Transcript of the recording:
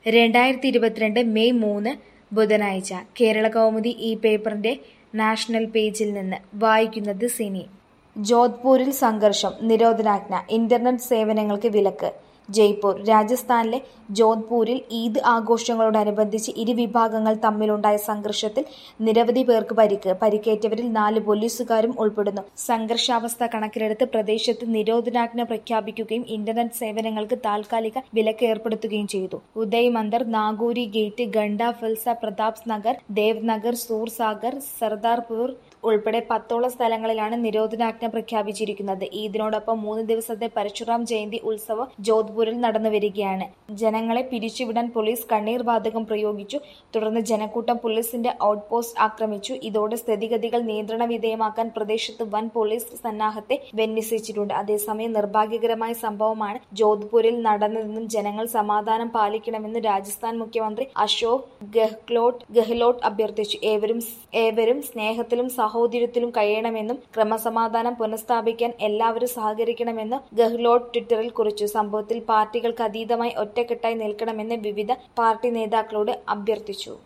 രണ്ടായിരത്തി ഇരുപത്തിരണ്ട് മെയ് മൂന്ന് ബുധനാഴ്ച കേരള കൗമുദി ഈ പേപ്പറിന്റെ നാഷണൽ പേജിൽ നിന്ന് വായിക്കുന്നത് സിനി ജോധ്പൂരിൽ സംഘർഷം നിരോധനാജ്ഞ ഇന്റർനെറ്റ് സേവനങ്ങൾക്ക് വിലക്ക് ജയ്പൂർ രാജസ്ഥാനിലെ ജോധ്പൂരിൽ ഈദ് ആഘോഷങ്ങളോടനുബന്ധിച്ച് ഇരുവിഭാഗങ്ങൾ തമ്മിലുണ്ടായ സംഘർഷത്തിൽ നിരവധി പേർക്ക് പരിക്ക് പരിക്കേറ്റവരിൽ നാല് പോലീസുകാരും ഉൾപ്പെടുന്നു സംഘർഷാവസ്ഥ കണക്കിലെടുത്ത് പ്രദേശത്ത് നിരോധനാജ്ഞ പ്രഖ്യാപിക്കുകയും ഇന്റർനെറ്റ് സേവനങ്ങൾക്ക് താൽക്കാലിക വിലക്ക് ഏർപ്പെടുത്തുകയും ചെയ്തു ഉദയ് മന്ദർ നാഗൂരി ഗേറ്റ് ഗണ്ട ഫിൽസ പ്രതാപ് നഗർ ദേവ് നഗർ സൂർസാഗർ സർദാർപൂർ ഉൾപ്പെടെ പത്തോളം സ്ഥലങ്ങളിലാണ് നിരോധനാജ്ഞ പ്രഖ്യാപിച്ചിരിക്കുന്നത് ഈദിനോടൊപ്പം മൂന്ന് ദിവസത്തെ പരശുറാം ജയന്തി ഉത്സവം ജോധ്പൂരിൽ നടന്നുവരികയാണ് ജനങ്ങളെ പിരിച്ചുവിടാൻ പോലീസ് കണ്ണീർ വാതകം പ്രയോഗിച്ചു തുടർന്ന് ജനക്കൂട്ടം പോലീസിന്റെ ഔട്ട് പോസ്റ്റ് ആക്രമിച്ചു ഇതോടെ സ്ഥിതിഗതികൾ നിയന്ത്രണ വിധേയമാക്കാൻ പ്രദേശത്ത് വൻ പോലീസ് സന്നാഹത്തെ വിന്യസിച്ചിട്ടുണ്ട് അതേസമയം നിർഭാഗ്യകരമായ സംഭവമാണ് ജോധ്പൂരിൽ നടന്നതെന്നും ജനങ്ങൾ സമാധാനം പാലിക്കണമെന്ന് രാജസ്ഥാൻ മുഖ്യമന്ത്രി അശോക് ഗെഹ്ലോട്ട് ഗെഹ്ലോട്ട് അഭ്യർത്ഥിച്ചു ഏവരും ഏവരും സ്നേഹത്തിലും സഹോദര്യത്തിലും കഴിയണമെന്നും ക്രമസമാധാനം പുനഃസ്ഥാപിക്കാൻ എല്ലാവരും സഹകരിക്കണമെന്നും ഗെഹ്ലോട്ട് ട്വിറ്ററിൽ കുറിച്ചു സംഭവത്തിൽ പാർട്ടികൾക്ക് അതീതമായി ഒറ്റക്കെട്ടായി നിൽക്കണമെന്ന് വിവിധ പാർട്ടി നേതാക്കളോട് അഭ്യർത്ഥിച്ചു